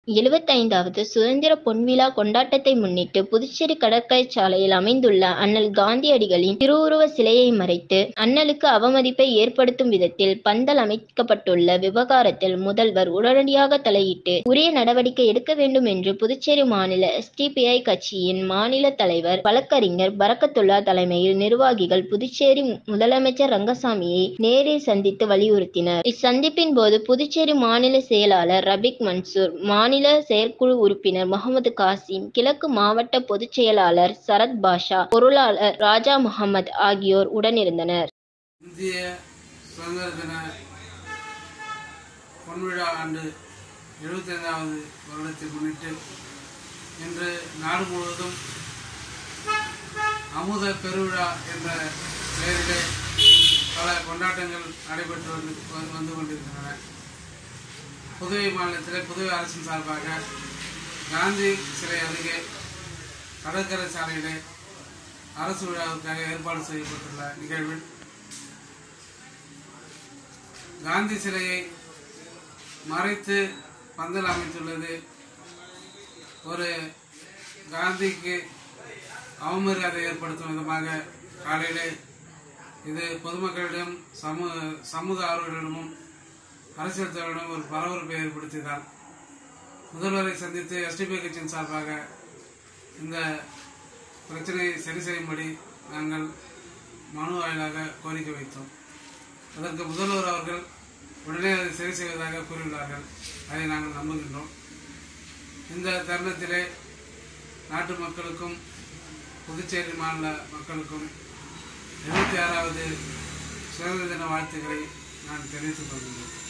எழுபத்தைந்தாவது சுதந்திர பொன்விழா கொண்டாட்டத்தை முன்னிட்டு புதுச்சேரி கடற்கரை சாலையில் அமைந்துள்ள அண்ணல் காந்தியடிகளின் திருவுருவ சிலையை மறைத்து அண்ணலுக்கு அவமதிப்பை ஏற்படுத்தும் விதத்தில் பந்தல் அமைக்கப்பட்டுள்ள விவகாரத்தில் முதல்வர் உடனடியாக தலையிட்டு உரிய நடவடிக்கை எடுக்க வேண்டும் என்று புதுச்சேரி மாநில எஸ்டிபிஐ கட்சியின் மாநில தலைவர் வழக்கறிஞர் பரக்கத்துல்லா தலைமையில் நிர்வாகிகள் புதுச்சேரி முதலமைச்சர் ரங்கசாமியை நேரில் சந்தித்து வலியுறுத்தினர் இச்சந்திப்பின் போது புதுச்சேரி மாநில செயலாளர் ரபிக் மன்சூர் மாநில செயற்குழு உறுப்பினர் முகமது காசிம் கிழக்கு மாவட்ட பொதுச் செயலாளர் சரத் பாஷா பொருளாளர் ராஜா முகமது ஆகியோர் உடனிருந்தனர் இந்திய சுதந்திர தின பொன்விழா ஆண்டு எழுபத்தைந்தாவது வருடத்தை முன்னிட்டு இன்று நாடு முழுவதும் அமுத பெருவிழா என்ற பெயரிலே பல கொண்டாட்டங்கள் நடைபெற்று வந்து வந்து- வந்து கொண்டிருக்கின்றன புதுவை மாநிலத்திலே புதுவை அரசின் சார்பாக காந்தி சிலை அருகே கடற்கரை சாலையிலே அரசு விழாவுக்காக ஏற்பாடு செய்யப்பட்டுள்ள நிகழ்வில் காந்தி சிலையை மறைத்து பந்தல் அமைத்துள்ளது ஒரு காந்திக்கு அவமரியாதை ஏற்படுத்தும் விதமாக காலையிலே இது பொதுமக்களிடம் சமூக சமூக ஆர்வலரிடமும் அரசியல் தலைவரிடம் ஒரு பரபரப்பை ஏற்படுத்தியதால் முதல்வரை சந்தித்து எஸ்டிபி கட்சியின் சார்பாக இந்த பிரச்சனையை சரி செய்யும்படி நாங்கள் மனு வாயிலாக கோரிக்கை வைத்தோம் அதற்கு முதல்வர் அவர்கள் உடனே அதை சரி செய்வதாக கூறியுள்ளார்கள் அதை நாங்கள் நம்புகின்றோம் இந்த தருணத்திலே நாட்டு மக்களுக்கும் புதுச்சேரி மாநில மக்களுக்கும் எழுபத்தி ஆறாவது சுதந்திர தின வாழ்த்துக்களை நான் தெரிவித்துக் கொள்கின்றேன்